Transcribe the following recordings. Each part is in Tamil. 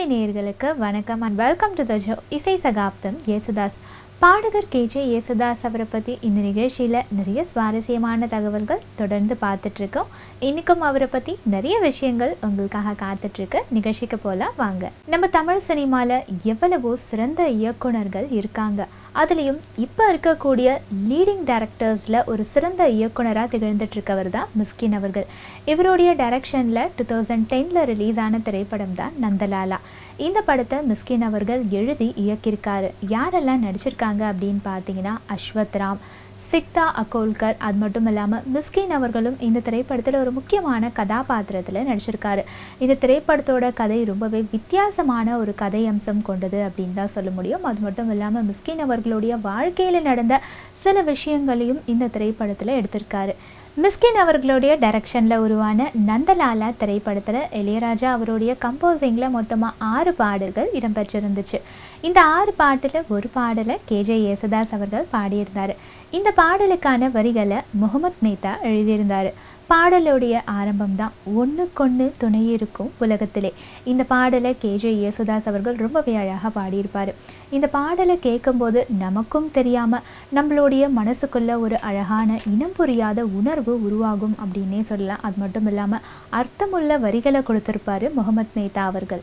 நேயர்களுக்கு வணக்கம் and welcome to the show இசை சகாப்தம் யேசுதாஸ் பாடகர் கேஜே யேசுதாஸ் அவரை பற்றி இந்த நிகழ்ச்சியில் நிறைய சுவாரஸ்யமான தகவல்கள் தொடர்ந்து பார்த்துட்ருக்கோம் இன்றைக்கும் அவரை பற்றி நிறைய விஷயங்கள் உங்களுக்காக காத்துட்ருக்கு நிகழ்ச்சிக்கு போகலாம் வாங்க நம்ம தமிழ் சினிமாவில் எவ்வளவோ சிறந்த இயக்குனர்கள் இருக்காங்க அதுலேயும் இப்போ இருக்கக்கூடிய லீடிங் டேரக்டர்ஸில் ஒரு சிறந்த இயக்குனராக திகழ்ந்துட்டு இருக்கவர் தான் மிஸ்கின் அவர்கள் இவருடைய டைரக்ஷனில் டூ தௌசண்ட் டெனில் ரிலீஸ் ஆன திரைப்படம் தான் நந்தலாலா இந்த படத்தை மிஸ்கின் அவர்கள் எழுதி இயக்கியிருக்காரு யாரெல்லாம் நடிச்சிருக்காங்க அப்படின்னு பார்த்தீங்கன்னா அஸ்வத் ராம் சிக்தா அகோல்கர் அது மட்டும் இல்லாமல் மிஸ்கின் அவர்களும் இந்த திரைப்படத்தில் ஒரு முக்கியமான கதாபாத்திரத்தில் நடிச்சிருக்காரு இந்த திரைப்படத்தோட கதை ரொம்பவே வித்தியாசமான ஒரு கதை அம்சம் கொண்டது அப்படின்னு தான் சொல்ல முடியும் அது மட்டும் இல்லாமல் மிஸ்கின் அவர்களுடைய வாழ்க்கையில் நடந்த சில விஷயங்களையும் இந்த திரைப்படத்தில் எடுத்திருக்காரு மிஸ்கின் அவர்களுடைய டைரக்ஷனில் உருவான நந்தலாலா திரைப்படத்தில் இளையராஜா அவருடைய கம்போசிங்கில் மொத்தமாக ஆறு பாடல்கள் இடம்பெற்றிருந்துச்சு இந்த ஆறு பாட்டில் ஒரு பாடலை கேஜே யேசுதாஸ் அவர்கள் பாடியிருந்தார் இந்த பாடலுக்கான வரிகளை முகமது நேதா எழுதியிருந்தார் பாடலுடைய ஆரம்பம் தான் ஒன்றுக்கொன்று துணை இருக்கும் உலகத்திலே இந்த பாடலை கேஜே யேசுதாஸ் அவர்கள் ரொம்பவே அழகாக பாடியிருப்பார் இந்த பாடலை கேட்கும்போது நமக்கும் தெரியாமல் நம்மளுடைய மனசுக்குள்ள ஒரு அழகான இனம் புரியாத உணர்வு உருவாகும் அப்படின்னே சொல்லலாம் அது மட்டும் இல்லாமல் அர்த்தமுள்ள வரிகளை கொடுத்திருப்பாரு முகமது மேத்தா அவர்கள்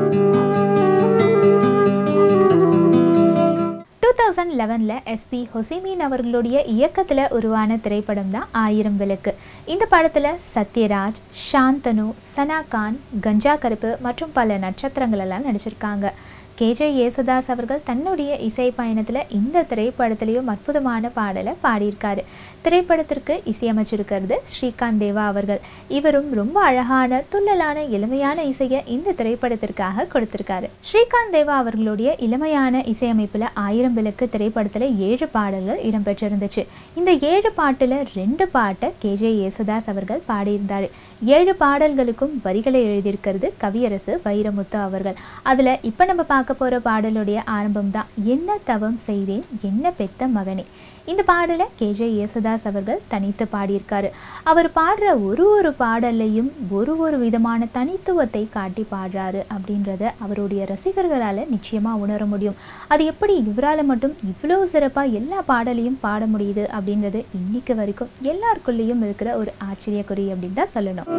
டூ தௌசண்ட் லெவனில் எஸ்பி ஹொசைமீன் அவர்களுடைய இயக்கத்தில் உருவான திரைப்படம் தான் ஆயிரம் விளக்கு இந்த படத்தில் சத்யராஜ் சாந்தனு சனா கான் கஞ்சா கருப்பு மற்றும் பல நட்சத்திரங்கள் எல்லாம் நடிச்சிருக்காங்க கேஜே யேசுதாஸ் அவர்கள் தன்னுடைய இசை பயணத்தில் இந்த திரைப்படத்திலையும் அற்புதமான பாடலை பாடியிருக்காரு திரைப்படத்திற்கு இசையமைச்சிருக்கிறது ஸ்ரீகாந்த் தேவா அவர்கள் இவரும் ரொம்ப அழகான துள்ளலான இளமையான இசையை இந்த திரைப்படத்திற்காக கொடுத்திருக்காரு ஸ்ரீகாந்த் தேவா அவர்களுடைய இளமையான இசையமைப்பில் ஆயிரம் விளக்கு திரைப்படத்தில் ஏழு பாடல்கள் இடம்பெற்றிருந்துச்சு இந்த ஏழு பாட்டில் ரெண்டு பாட்டை கேஜே யேசுதாஸ் அவர்கள் பாடியிருந்தார் ஏழு பாடல்களுக்கும் வரிகளை எழுதியிருக்கிறது கவியரசு வைரமுத்து அவர்கள் அதில் இப்போ நம்ம பார்க்க போகிற பாடலுடைய ஆரம்பம் தான் என்ன தவம் செய்தேன் என்ன பெத்த மகனே இந்த பாடலை கேஜே யேசுதாஸ் அவர்கள் தனித்து பாடியிருக்காரு அவர் பாடுற ஒரு ஒரு பாடல்லையும் ஒரு ஒரு விதமான தனித்துவத்தை காட்டி பாடுறாரு அப்படின்றத அவருடைய ரசிகர்களால் நிச்சயமாக உணர முடியும் அது எப்படி இவரால் மட்டும் இவ்வளோ சிறப்பாக எல்லா பாடலையும் பாட முடியுது அப்படின்றது இன்னைக்கு வரைக்கும் எல்லாருக்குள்ளேயும் இருக்கிற ஒரு ஆச்சரியக்குறி அப்படின்னு தான் சொல்லணும்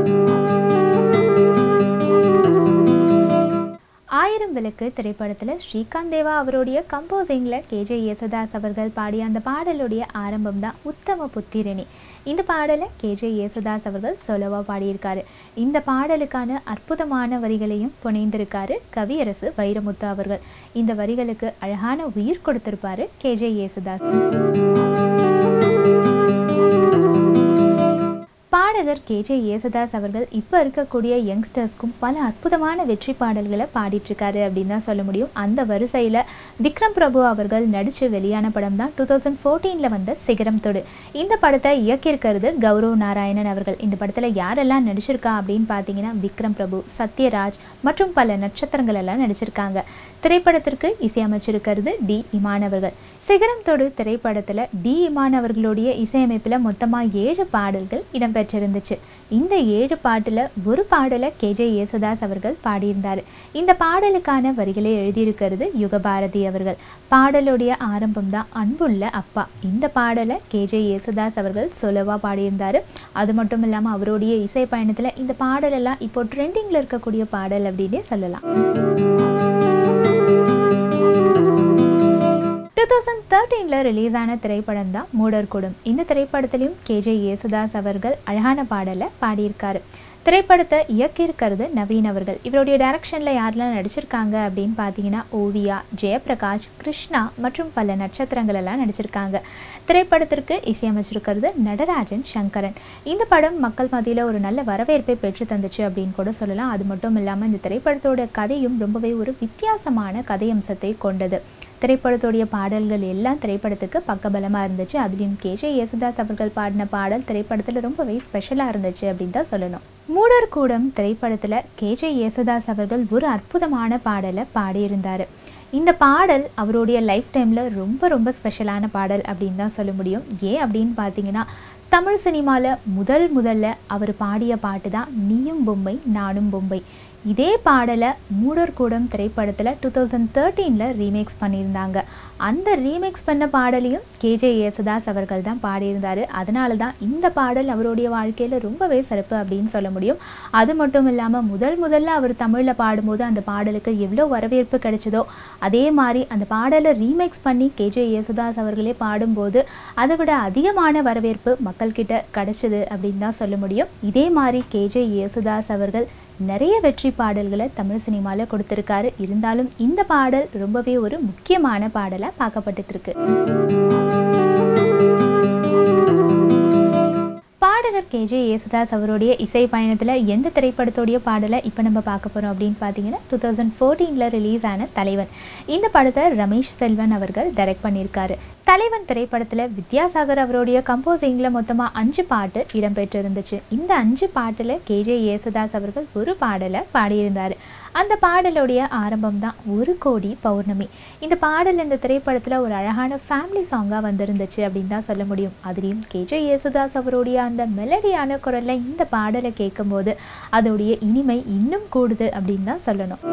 ஆயிரம் விளக்கு திரைப்படத்தில் ஸ்ரீகாந்த் தேவா அவருடைய கம்போசிங்கில் கேஜே யேசுதாஸ் அவர்கள் பாடிய அந்த பாடலுடைய ஆரம்பம் தான் உத்தம புத்திரணி இந்த பாடலை கேஜே யேசுதாஸ் அவர்கள் சொலவாக பாடியிருக்காரு இந்த பாடலுக்கான அற்புதமான வரிகளையும் புனைந்திருக்காரு கவியரசு வைரமுத்து அவர்கள் இந்த வரிகளுக்கு அழகான உயிர் கொடுத்திருப்பாரு கேஜே யேசுதாஸ் பாடகர் கேஜே யேசுதாஸ் அவர்கள் இப்போ இருக்கக்கூடிய யங்ஸ்டர்ஸ்க்கும் பல அற்புதமான வெற்றி பாடல்களை பாடிட்டுருக்காரு அப்படின்னு தான் சொல்ல முடியும் அந்த வரிசையில் விக்ரம் பிரபு அவர்கள் நடித்து வெளியான படம் தான் டூ தௌசண்ட் ஃபோர்டீனில் வந்த சிகரம் தொடு இந்த படத்தை இயக்கியிருக்கிறது கௌரவ் நாராயணன் அவர்கள் இந்த படத்தில் யாரெல்லாம் நடிச்சிருக்கா அப்படின்னு பார்த்தீங்கன்னா விக்ரம் பிரபு சத்யராஜ் மற்றும் பல நட்சத்திரங்கள் எல்லாம் நடிச்சிருக்காங்க திரைப்படத்திற்கு இசையமைச்சிருக்கிறது டி இமான் அவர்கள் சிகரம் தொடு திரைப்படத்தில் டி இமான் அவர்களுடைய இசையமைப்பில் மொத்தமாக ஏழு பாடல்கள் இடம்பெற்றிருந்துச்சு இந்த ஏழு பாட்டில் ஒரு பாடலை கேஜே யேசுதாஸ் அவர்கள் பாடியிருந்தார் இந்த பாடலுக்கான வரிகளை எழுதியிருக்கிறது யுகபாரதி அவர்கள் பாடலுடைய ஆரம்பம் தான் அன்புள்ள அப்பா இந்த பாடலை கேஜே யேசுதாஸ் அவர்கள் சொலவாக பாடியிருந்தார் அது மட்டும் இல்லாமல் அவருடைய இசை பயணத்தில் இந்த பாடலெல்லாம் இப்போ ட்ரெண்டிங்கில் இருக்கக்கூடிய பாடல் அப்படின்னே சொல்லலாம் டூ தௌசண்ட் தேர்ட்டீனில் ரிலீஸ் ஆன திரைப்படம் தான் மூடர்குடம் இந்த திரைப்படத்திலையும் கேஜே யேசுதாஸ் அவர்கள் அழகான பாடலை பாடியிருக்காரு திரைப்படத்தை இயக்கியிருக்கிறது நவீன் அவர்கள் இவருடைய டைரக்ஷனில் யாரெல்லாம் நடிச்சிருக்காங்க அப்படின்னு பார்த்தீங்கன்னா ஓவியா ஜெயபிரகாஷ் கிருஷ்ணா மற்றும் பல நட்சத்திரங்கள் எல்லாம் நடிச்சிருக்காங்க திரைப்படத்திற்கு இசையமைச்சிருக்கிறது நடராஜன் சங்கரன் இந்த படம் மக்கள் மத்தியில் ஒரு நல்ல வரவேற்பை பெற்று தந்துச்சு அப்படின்னு கூட சொல்லலாம் அது மட்டும் இல்லாமல் இந்த திரைப்படத்தோட கதையும் ரொம்பவே ஒரு வித்தியாசமான கதை அம்சத்தை கொண்டது திரைப்படத்துடைய பாடல்கள் எல்லாம் திரைப்படத்துக்கு பக்கபலமாக இருந்துச்சு அதுலேயும் கேஜே யேசுதாஸ் அவர்கள் பாடின பாடல் திரைப்படத்தில் ரொம்பவே ஸ்பெஷலாக இருந்துச்சு அப்படின்னு தான் சொல்லணும் மூடர் கூடம் திரைப்படத்தில் கேஜே யேசுதாஸ் அவர்கள் ஒரு அற்புதமான பாடலை பாடியிருந்தார் இந்த பாடல் அவருடைய லைஃப் டைமில் ரொம்ப ரொம்ப ஸ்பெஷலான பாடல் அப்படின்னு தான் சொல்ல முடியும் ஏன் அப்படின்னு பார்த்தீங்கன்னா தமிழ் சினிமாவில் முதல் முதல்ல அவர் பாடிய பாட்டு தான் நீயும் பொம்மை நானும் பொம்மை இதே பாடலை மூடர் கூடம் திரைப்படத்தில் டூ தௌசண்ட் தேர்ட்டீனில் ரீமேக்ஸ் பண்ணியிருந்தாங்க அந்த ரீமேக்ஸ் பண்ண பாடலையும் கேஜே யேசுதாஸ் அவர்கள் தான் பாடியிருந்தார் அதனால தான் இந்த பாடல் அவருடைய வாழ்க்கையில் ரொம்பவே சிறப்பு அப்படின்னு சொல்ல முடியும் அது மட்டும் இல்லாமல் முதல் முதல்ல அவர் தமிழில் பாடும்போது அந்த பாடலுக்கு எவ்வளோ வரவேற்பு கிடைச்சதோ அதே மாதிரி அந்த பாடலை ரீமேக்ஸ் பண்ணி கேஜே யேசுதாஸ் அவர்களே பாடும்போது அதை விட அதிகமான வரவேற்பு மக்கள்கிட்ட கிடைச்சது அப்படின்னு தான் சொல்ல முடியும் இதே மாதிரி கேஜே யேசுதாஸ் அவர்கள் நிறைய வெற்றி பாடல்களை தமிழ் சினிமாவில் கொடுத்துருக்காரு இருந்தாலும் இந்த பாடல் ரொம்பவே ஒரு முக்கியமான பாடலாக பார்க்கப்பட்டுட்டு இருக்கு பாடகர் கேஜே யேசுதாஸ் அவருடைய இசை பயணத்தில் எந்த திரைப்படத்தோடைய பாடலை இப்போ நம்ம பார்க்க போகிறோம் அப்படின்னு பார்த்தீங்கன்னா டூ தௌசண்ட் ஃபோர்டீனில் ரிலீஸ் ஆன தலைவன் இந்த படத்தை ரமேஷ் செல்வன் அவர்கள் டைரக்ட் பண்ணியிருக்காரு தலைவன் திரைப்படத்தில் வித்யாசாகர் அவருடைய கம்போசிங்கில் மொத்தமாக அஞ்சு பாட்டு இடம்பெற்றிருந்துச்சு இந்த அஞ்சு பாட்டில் கேஜே யேசுதாஸ் அவர்கள் ஒரு பாடலை பாடியிருந்தார் அந்த பாடலுடைய ஆரம்பம் தான் ஒரு கோடி பௌர்ணமி இந்த பாடல் இந்த திரைப்படத்தில் ஒரு அழகான ஃபேமிலி சாங்காக வந்திருந்துச்சு அப்படின்னு தான் சொல்ல முடியும் அதுலேயும் கேஜே யேசுதாஸ் அவருடைய அந்த மெலடியான குரலில் இந்த பாடலை கேட்கும்போது அதோடைய இனிமை இன்னும் கூடுது அப்படின்னு தான் சொல்லணும்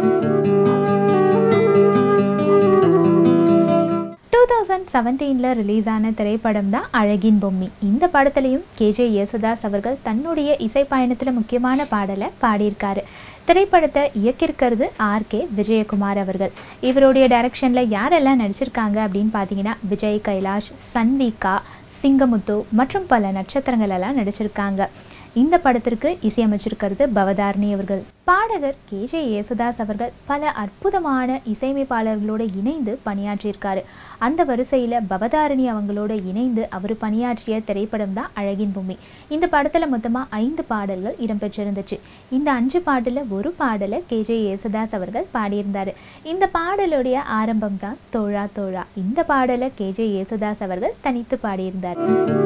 டூ தௌசண்ட் செவன்டீனில் ரிலீஸ் ஆன திரைப்படம் தான் அழகின் பொம்மி இந்த படத்துலையும் கேஜே யேசுதாஸ் அவர்கள் தன்னுடைய இசை பயணத்தில் முக்கியமான பாடலை பாடியிருக்காரு திரைப்படத்தை இயக்கியிருக்கிறது ஆர் கே விஜயகுமார் அவர்கள் இவருடைய டைரக்ஷனில் யாரெல்லாம் நடிச்சிருக்காங்க அப்படின்னு பார்த்தீங்கன்னா விஜய் கைலாஷ் சன்விகா சிங்கமுத்து மற்றும் பல நட்சத்திரங்கள் எல்லாம் நடிச்சிருக்காங்க இந்த படத்திற்கு இசையமைச்சிருக்கிறது பவதாரணி அவர்கள் பாடகர் கேஜே யேசுதாஸ் அவர்கள் பல அற்புதமான இசையமைப்பாளர்களோடு இணைந்து பணியாற்றியிருக்காரு அந்த வரிசையில் பவதாரணி அவங்களோட இணைந்து அவர் பணியாற்றிய திரைப்படம் தான் அழகின் பூமி இந்த படத்தில் மொத்தமாக ஐந்து பாடல்கள் இடம்பெற்றிருந்துச்சு இந்த அஞ்சு பாட்டில் ஒரு பாடலை கேஜே யேசுதாஸ் அவர்கள் பாடியிருந்தார் இந்த பாடலுடைய ஆரம்பம் தான் தோழா தோழா இந்த பாடலை கேஜே யேசுதாஸ் அவர்கள் தனித்து பாடியிருந்தார்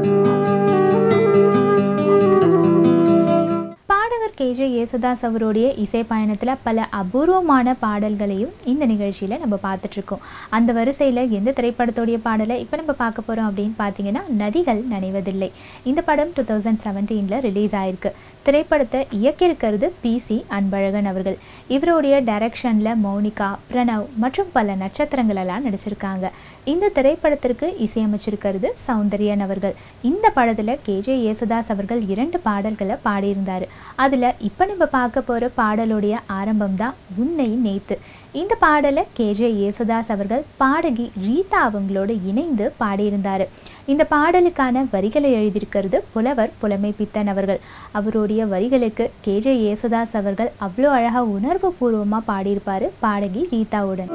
பாடகர் கேஜே யேசுதாஸ் அவருடைய இசை பயணத்தில் பல அபூர்வமான பாடல்களையும் இந்த நிகழ்ச்சியில் நம்ம பார்த்துட்ருக்கோம் அந்த வரிசையில் எந்த திரைப்படத்தோடைய பாடலை இப்போ நம்ம பார்க்க போகிறோம் அப்படின்னு பார்த்தீங்கன்னா நதிகள் நனைவதில்லை இந்த படம் டூ தௌசண்ட் செவன்டீனில் ரிலீஸ் ஆயிருக்கு திரைப்படத்தை இயக்கியிருக்கிறது பி சி அன்பழகன் அவர்கள் இவருடைய டைரக்ஷனில் மௌனிகா பிரணவ் மற்றும் பல நட்சத்திரங்கள் எல்லாம் நடிச்சிருக்காங்க இந்த திரைப்படத்திற்கு இசையமைச்சிருக்கிறது சௌந்தர்யன் அவர்கள் இந்த படத்தில் கேஜே யேசுதாஸ் அவர்கள் இரண்டு பாடல்களை பாடியிருந்தார் அதில் இப்போ நம்ம பார்க்க போகிற பாடலுடைய ஆரம்பம் தான் உன்னை நேத்து இந்த பாடலை கேஜே யேசுதாஸ் அவர்கள் பாடகி ரீதா அவங்களோட இணைந்து பாடியிருந்தார் இந்த பாடலுக்கான வரிகளை எழுதியிருக்கிறது புலவர் புலமை பித்தன் அவர்கள் அவருடைய வரிகளுக்கு கேஜே யேசுதாஸ் அவர்கள் அவ்வளோ அழகாக உணர்வு பூர்வமாக பாடியிருப்பார் பாடகி ரீதாவுடன்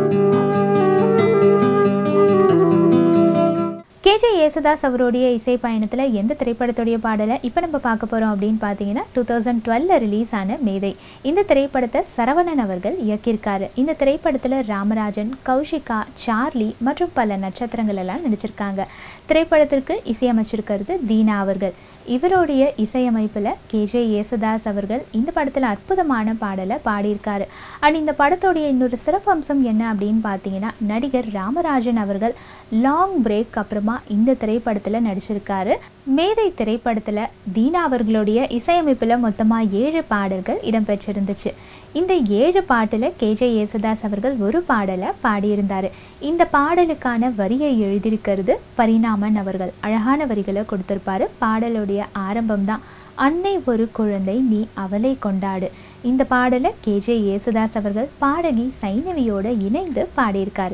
கேஜே யேசுதாஸ் அவருடைய இசை பயணத்தில் எந்த திரைப்படத்துடைய பாடலை இப்போ நம்ம பார்க்க போகிறோம் அப்படின்னு பார்த்தீங்கன்னா டூ தௌசண்ட் டுவெல்ல ரிலீஸ் ஆன மேதை இந்த திரைப்படத்தை சரவணன் அவர்கள் இயக்கியிருக்காரு இந்த திரைப்படத்தில் ராமராஜன் கௌஷிகா சார்லி மற்றும் பல நட்சத்திரங்கள் எல்லாம் நடிச்சிருக்காங்க திரைப்படத்திற்கு இசையமைச்சிருக்கிறது தீனா அவர்கள் இவருடைய இசையமைப்பில் கேஜே யேசுதாஸ் அவர்கள் இந்த படத்தில் அற்புதமான பாடலை பாடியிருக்காரு அண்ட் இந்த படத்தோடைய இன்னொரு சிறப்பம்சம் என்ன அப்படின்னு பார்த்தீங்கன்னா நடிகர் ராமராஜன் அவர்கள் லாங் பிரேக் அப்புறமா இந்த திரைப்படத்தில் நடிச்சிருக்காரு மேதை திரைப்படத்தில் தீனா அவர்களுடைய இசையமைப்பில் மொத்தமாக ஏழு பாடல்கள் இடம்பெற்றிருந்துச்சு இந்த ஏழு பாட்டில் கேஜே யேசுதாஸ் அவர்கள் ஒரு பாடலை பாடியிருந்தார் இந்த பாடலுக்கான வரியை எழுதியிருக்கிறது பரிணாமன் அவர்கள் அழகான வரிகளை கொடுத்திருப்பாரு பாடலுடைய ஆரம்பம் தான் அன்னை ஒரு குழந்தை நீ அவளை கொண்டாடு இந்த பாடலை கேஜே யேசுதாஸ் அவர்கள் பாடகி சைனவியோட இணைந்து பாடியிருக்காரு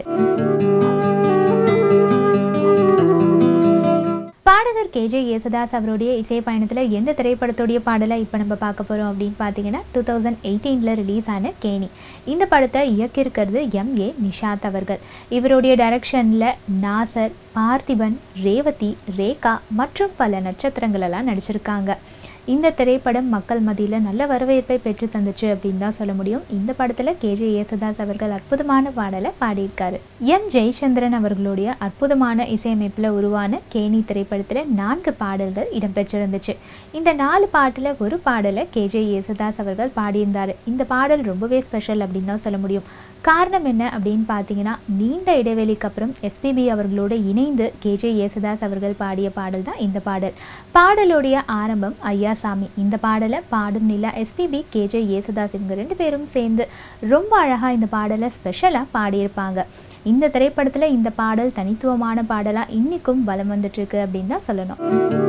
பாடகர் கேஜே யேசுதாஸ் அவருடைய இசை பயணத்தில் எந்த திரைப்படத்துடைய பாடலை இப்போ நம்ம பார்க்க போகிறோம் அப்படின்னு பார்த்தீங்கன்னா டூ தௌசண்ட் எயிட்டீனில் ரிலீஸ் ஆன கேணி இந்த படத்தை இயக்கியிருக்கிறது எம் ஏ நிஷாத் அவர்கள் இவருடைய டைரக்ஷனில் நாசர் பார்த்திபன் ரேவதி ரேகா மற்றும் பல நட்சத்திரங்கள் எல்லாம் நடிச்சிருக்காங்க இந்த திரைப்படம் மக்கள் மத்தியில் நல்ல வரவேற்பை பெற்று தந்துச்சு அப்படின்னு தான் சொல்ல முடியும் இந்த படத்தில் கேஜே யேசுதாஸ் அவர்கள் அற்புதமான பாடலை பாடியிருக்காரு எம் ஜெயச்சந்திரன் அவர்களுடைய அற்புதமான இசையமைப்பில் உருவான கேணி திரைப்படத்தில் நான்கு பாடல்கள் இடம்பெற்றிருந்துச்சு இந்த நாலு பாட்டில் ஒரு பாடலை கேஜே யேசுதாஸ் அவர்கள் பாடியிருந்தார் இந்த பாடல் ரொம்பவே ஸ்பெஷல் அப்படின்னு தான் சொல்ல முடியும் காரணம் என்ன அப்படின்னு பார்த்தீங்கன்னா நீண்ட இடைவெளிக்கு அப்புறம் எஸ்பிபி அவர்களோடு இணைந்து கேஜே யேசுதாஸ் அவர்கள் பாடிய பாடல் தான் இந்த பாடல் பாடலுடைய ஆரம்பம் ஐயா சாமி இந்த பாடலை பாடும் நிலா எஸ்பிபி கேஜே யேசுதாஸ் இவங்க ரெண்டு பேரும் சேர்ந்து ரொம்ப அழகாக இந்த பாடலை ஸ்பெஷலாக பாடியிருப்பாங்க இந்த திரைப்படத்தில் இந்த பாடல் தனித்துவமான பாடலாக இன்றைக்கும் வலம் வந்துட்டுருக்கு அப்படின்னு தான் சொல்லணும்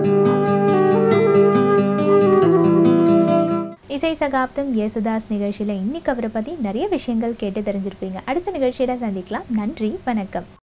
இசை சகாப்தம் யேசுதாஸ் நிகழ்ச்சியில் இன்னைக்கு அவரை பற்றி நிறைய விஷயங்கள் கேட்டு தெரிஞ்சிருப்பீங்க அடுத்த நிகழ்ச்சியில் சந்திக்கலாம் நன்றி வணக்கம்